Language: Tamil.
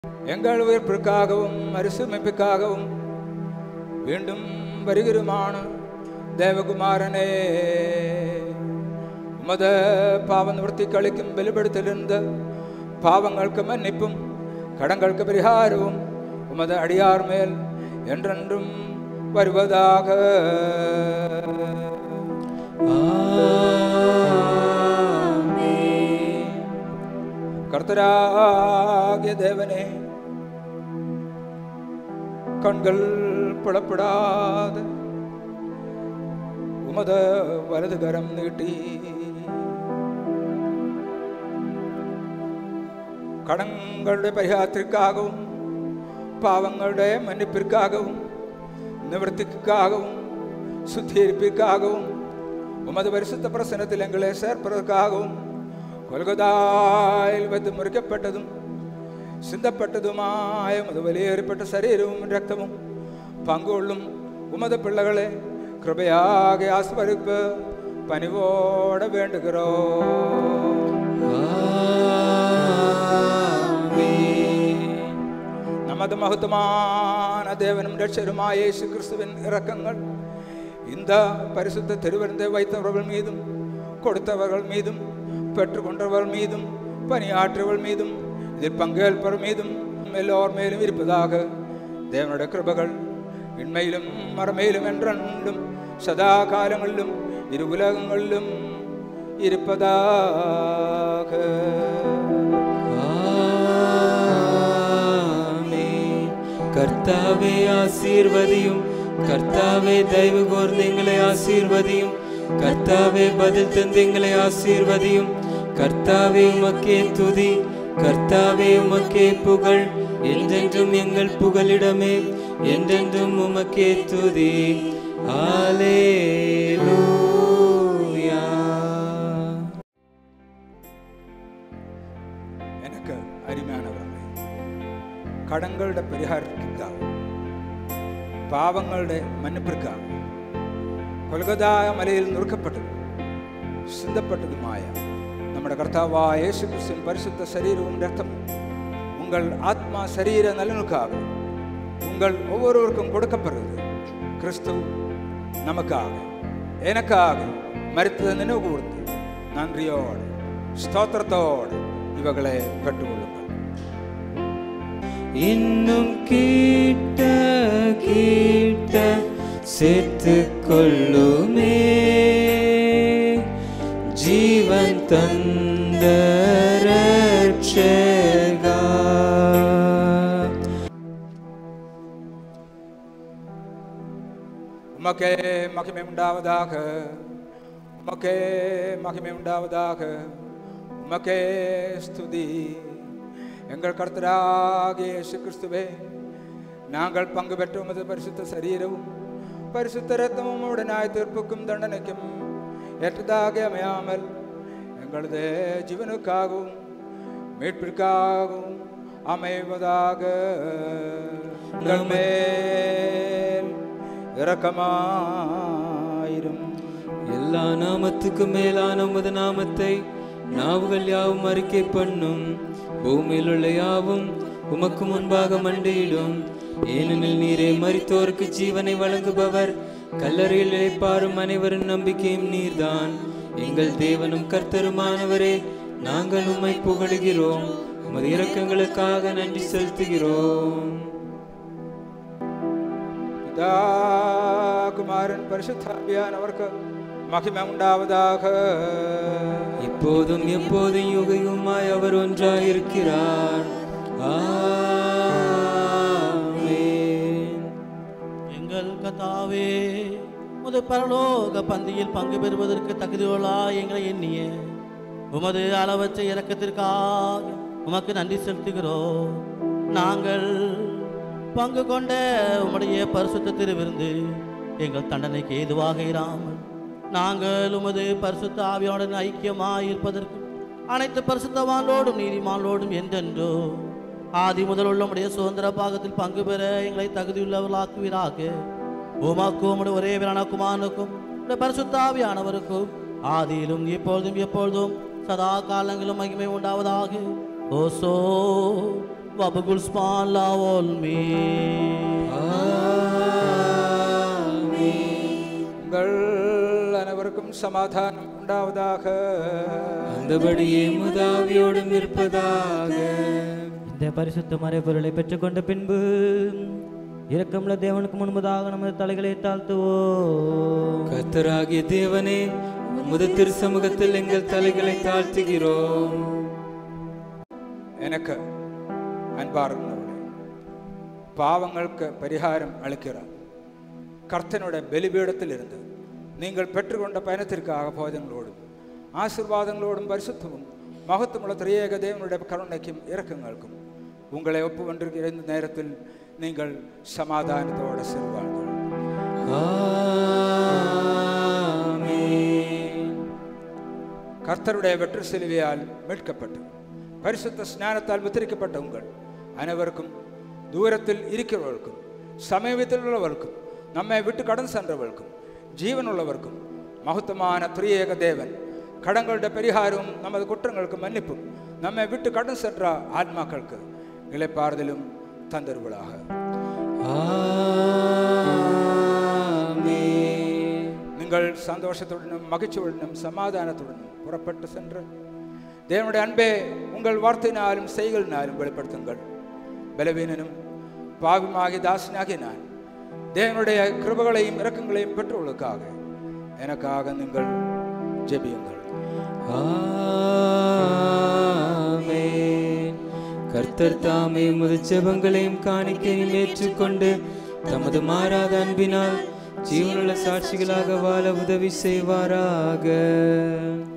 எங்கள் உயிர்ப்பிற்காகவும் மறுசுமைப்புக்காகவும் மீண்டும் வருகிறமான தேவகுமாரனே உமத பாவ நிவர்த்தி கழிக்கும் வெளிப்படுத்திலிருந்த பாவങ്ങൾക്ക് மன்னிப்பும் கடங்களுக்கு பரிகாரവും உமது அடியார் மேல் என்றென்றும் வருவதாக கர்த்தராகிய தேவனே கண்கள் புலப்படாத உமத வலது கரம் நீட்டி கடங்களுடைய பரிகாரத்திற்காகவும் பாவங்களுடைய மன்னிப்பிற்காகவும் நிவர்த்திக்காகவும் சுத்திகரிப்பிற்காகவும் உமது பரிசுத்த பிரசனத்தில் எங்களை சேர்ப்பதற்காகவும் கொல்கதாயில் வைத்து முறிக்கப்பட்டதும் சிந்தப்பட்டதுമായ உமது வெளியேறப்பட்ட சரீரവും രക്തവും പങ്കുകൊള്ളും ഉമത് പിള്ളകളെ കൃപയാകെ ആസ്വദിപ്പ് പനിവോടെ വേണ്ടുகிறோ நமது மகத்துவமான தேவனும் ரட்சருമായ இயேசு கிறிஸ்துவின் இரக்கங்கள் இந்த பரிசுத்த திருவிருந்தை வைத்தவர்கள் மீதும் கொடுத்தவர்கள் மீதும் பெற்றுக்கொண்டவர்கள் மீதும் பணியாற்றுவர்கள் மீதும் இதில் பங்கேற்பவர் மீதும் எல்லோர் மேலும் இருப்பதாக தேவனுடைய கிருபகள் இன்மையிலும் மறுமையிலும் என்றென்றும் சதா காலங்களிலும் இரு உலகங்களிலும் இருப்பதாக ആമേൻ. കർത്താവെ ആശീർവദിയും കർത്താവെ ദയവ് കോർന്ന് എങ്ങളെ ആശീർവദിയും കർത്താവെ ബദൽ തന്ന് എങ്ങളെ ആശീർവദിയും കർത്താവെ ഉമക്കേ തുതി കർത്താവെ ഉമക്കേ പുകൾ എന്തെന്റും എങ്ങൾ പുകലിടമേ എന്തെന്തും ഉമക്കേ തുതി ഹല്ലേലൂയ எனக்கு அருமையானவர்களே கடங்களுடைய പരിഹാരത്തിற்காக പാവങ്ങളുടെ മன்னிப்பிற்காக കൊൽക്കതായ മലയിൽ നുറുക്കപ്പെട്ടതും சிந்தப்பட்டதுമായ നമ്മുടെ കർത്താവായ യേശു ക്രിസ്തുവിൻ പരിശുദ്ധ ശരീരവും രക്തமும் உங்கள் ஆத்மா சரீர நலனுக்காக உங்கள் ஒவ்வொருவருக்கும் கொடுக்கப்படுறது கிறிஸ்து நமக்காக எனக்காக மரித்ததை நினைவு கூர்ந்து நன்றியோடு ஸ்தோத்திரத்தோடு இவர்களை பெற்றுக்கொள்ளுங்கள் இன்னும் கீட்ட கீட்ட சேர்த்து கொள்ளுமே ஜீவன் தந்த ரட்சகா உமக்கே மகிமை உண்டாவதாக உமக்கே மகிமை உண்டாவதாக உமக்கே ஸ்துதி எங்கள் கர்த்தராகிய இயேசு கிறிஸ்துவே நாங்கள் பங்கு பெற்ற உமது பரிசுத்த சரீரവും பரிசுத்த ரத்தமும் உடனாய் தீர்ப்புக்கும் தண்டனைக்கும் ஏற்றதாக அமையாமல் எங்களது ஜீவனுக்காகவும் மீட்பிற்காகவும் அமைவதாக எங்கள் மேல் இரக்கமாயிரும் எல்லா நாமத்துக்கும் மேலான உமது நாமத்தை நாவுகள் யாவும் அறிக்கை பண்ணும் பூமியில் உள்ள யாவும் உமக்கு முன்பாக மண்டியிடும் ஏனெனில் நீரே மரித்தோருக்கு ஜீவனை வழங்குபவர் கல்லறையில் இழைப்பாரும் அனைவரின் நம்பிக்கையும் நீர்தான் எங்கள் தேவனும் கர்த்தருமானவரே நாங்கள் உம்மை புகழுகிறோம் உமது இரக்கங்களுக்காக நன்றி செலுத்துகிறோம் പിതാ കുമാരൻ പരിശുദ്ധാഭിയാനവർക്ക് മഹിമ ഉണ്ടാവதாக இப்போதும் எப்போதும் யுகையுமாய் அவர் ஒன்றாயிருக்கிறார் ஆமென். எங்கள் கதாவே உமது பரலோக பந்தியில் பங்கு பெறுவதற்கு தகுதியுள்ளா எங்களை எண்ணிய உமது அளவற்ற இரக்கத்திற்காக உமக்கு நன்றி செலுத்துகிறோம் நாங்கள் பங்கு கொண்ட உம்முடைய பரிசுத்த திருவிருந்து எங்கள் தண்டனைக்கு ஏதுவாக இராமல் நாங்கள் உமது பரிசுத்த ஆவியோடன் ஐக்கியமாய் இருப்பதற்கு அனைத்து பரிசுத்தவான்களோடும் நீதிமான்களோடும் என்றென்றோ ஆதி முதல் உள்ள உம்முடைய சுதந்திர பாகத்தில் பங்கு பெற எங்களை தகுதியுள்ளவர்களாக்குவீராக உமாக்கும் உம்முடைய ஒரே வீரான குமாரனுக்கும் உம்முடைய பரிசுத்த ஆவியானவருக்கும் ஆதியிலும் இப்பொழுதும் எப்பொழுதும் சதா காலங்களும் மகிமை உண்டாவதாக ஓசோ வபகுல் ஸ்பாலா ஓல்மே உங்கள் அனைவருக்கும் சமாதானம் உண்டாவதாக அந்தபடியே முதாவியோடும் இருப்பதாக இந்த பரிசுத்த மறைபொருளை பெற்றுக்கொண்ட பின்பு இரக்கமுள்ள தேவனுக்கு முன்பதாக நமது தலைகளை தாழ்த்துவோம் கர்த்தராகிய தேவனே உமது திருசமூகத்தில் எங்கள் தலைகளை தாழ்த்துகிறோம் எனக்கு அன்பார்ந்தவர்களே பாவங்களுக்கு பரிகாரம் அளிக்கிறார் கர்த்தனுடைய பலிபீடத்தில் இருந்து நீங்கள் பெற்றுக்கொண்ட பயணத்திற்காக போதங்களோடும் ஆசீர்வாதங்களோடும் பரிசுத்தமும் மகத்துவமுள்ள திரியேக தேவனுடைய கருணைக்கும் இரக்கங்களுக்கும் உங்களை ஒப்பு கொண்டிருக்கிற இந்த நேரத்தில் நீங்கள் சமாதானத்தோடு செல்வார்கள் ஆமென். கர்த்தருடைய வெற்று சிலுவையால் மீட்கப்பட்டு பரிசுத்த ஸ்நானத்தால் முத்திரிக்கப்பட்ட உங்கள் அனைவருக்கும் தூரத்தில் இருக்கிறவர்களுக்கும் சமீபத்தில் உள்ளவர்களுக்கும் நம்மை விட்டு கடன் சென்றவர்களுக்கும் ஜீவன் உள்ளவர்க்கும் மகத்துவமான திரியேக தேவன் கடங்களுடைய பரிகாரமும் நமது குற்றங்களுக்கு மன்னிப்பும் நம்மை விட்டு கடன் சென்ற ஆத்மாக்களுக்கு இளைப்பாறுதலும் தந்தருவளாக ஆமென். நீங்கள் சந்தோஷத்துடனும் மகிழ்ச்சியுடனும் சமாதானத்துடனும் புறப்பட்டு சென்று தேவனுடைய அன்பே உங்கள் வார்த்தையினாலும் செய்களினாலும் வெளிப்படுத்துங்கள் பலவீனனும் பாவிமாகி தாசனாகி நான் தேவனுடைய கிருபகளையும் இரக்கங்களையும் பெற்றுள்ளதுக்காக எனக்காக நீங்கள் ஜெபியுங்கள் ஆமென். கர்த்தர் தாமே உமது ஜெபங்களையும் காணிக்கையும் ஏற்றுக்கொண்டு தமது மாறாத அன்பினால் ஜீவனுள்ள சாட்சிகளாக வாழ உதவி செய்வாராக